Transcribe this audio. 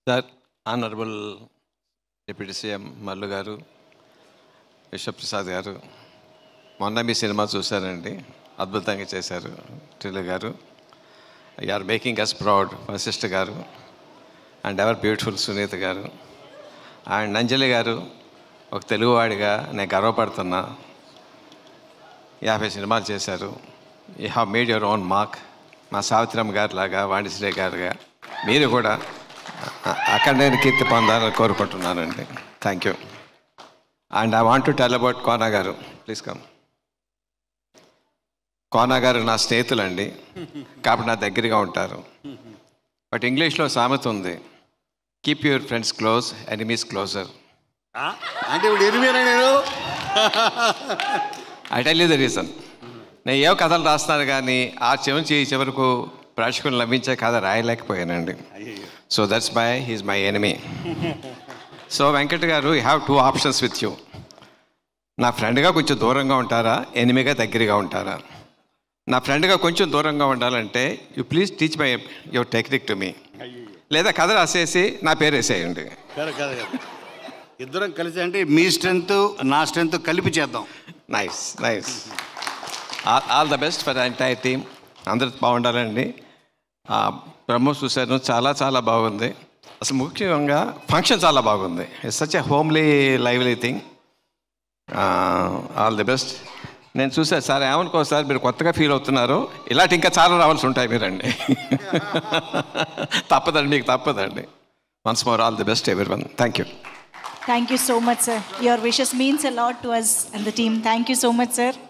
Sir honourable deputy CM Mallu garu Vishwaprasad గారు మొన్న మీ cinema చూశారండి అద్భుతంగా చేశారు Trillu garu are making us proud Vashishta garu and ever beautiful Sunitha గారు అండ్ అంజలి గారు ఒక తెలుగువాడిగా నేను గర్వపడుతున్నా యాభై సినిమాలు చేశారు you have made your own mark మా సావిత్రమ్మ గారి లాగా వాణిశ్రీ గారుగా మీరు కూడా అ- అక్కడ నేను కీర్తి పొందాలని కోరుకుంటున్నానండి thank you and I want to tell about Kona garu please come Kona గారు నా స్నేహితులండి కాబట్టి నా దగ్గరగా ఉంటారు బట్ ఇంగ్లీష్లో సామెత ఉంది keep your friends close enemies closer అంటే ఇప్పుడు ఎనిమిరా నేను I tell you the reason నేను ఏవో కథలు రాస్తున్నాను కానీ ఆ చివరి నుంచి ఈ చివరకు ప్రేక్షకులు నవ్వించే కథ రాయలేకపోయానండి so that's my he's my enemy so Venkat garu you have two options with you నా ఫ్రెండ్గా కొంచెం దూరంగా ఉంటారా ఎనిమిగా దగ్గరగా ఉంటారా నా ఫ్రెండ్గా కొంచెం దూరంగా ఉండాలంటే you please teach my your technique to me లేదా కథ రాసేసి నా పేరు వేసేయండి కదా కదా కదా. ఇద్దరం కలిసి అంటే మీ స్ట్రెంత్ నా స్ట్రెంత్ కలిపి చేద్దాం nice nice all the best for entire team అందరూ బాగుండాలండి బ్రహ్మ చూశాను చాలా చాలా బాగుంది అసలు ముఖ్యంగా ఫంక్షన్ చాలా బాగుంది it's such a homely lively thing all the best నేను చూసాను సార్ ఏమనుకో సార్ మీరు కొత్తగా ఫీల్ అవుతున్నారు ఇలాంటి ఇంకా చాలా రావాల్సి ఉంటాయి మీరండి తప్పదండి మీకు తప్పదండి once more all the best ఎవరి one thank you Thank you so much, sir. Your wishes means a lot to us and the team. Thank you so much, sir.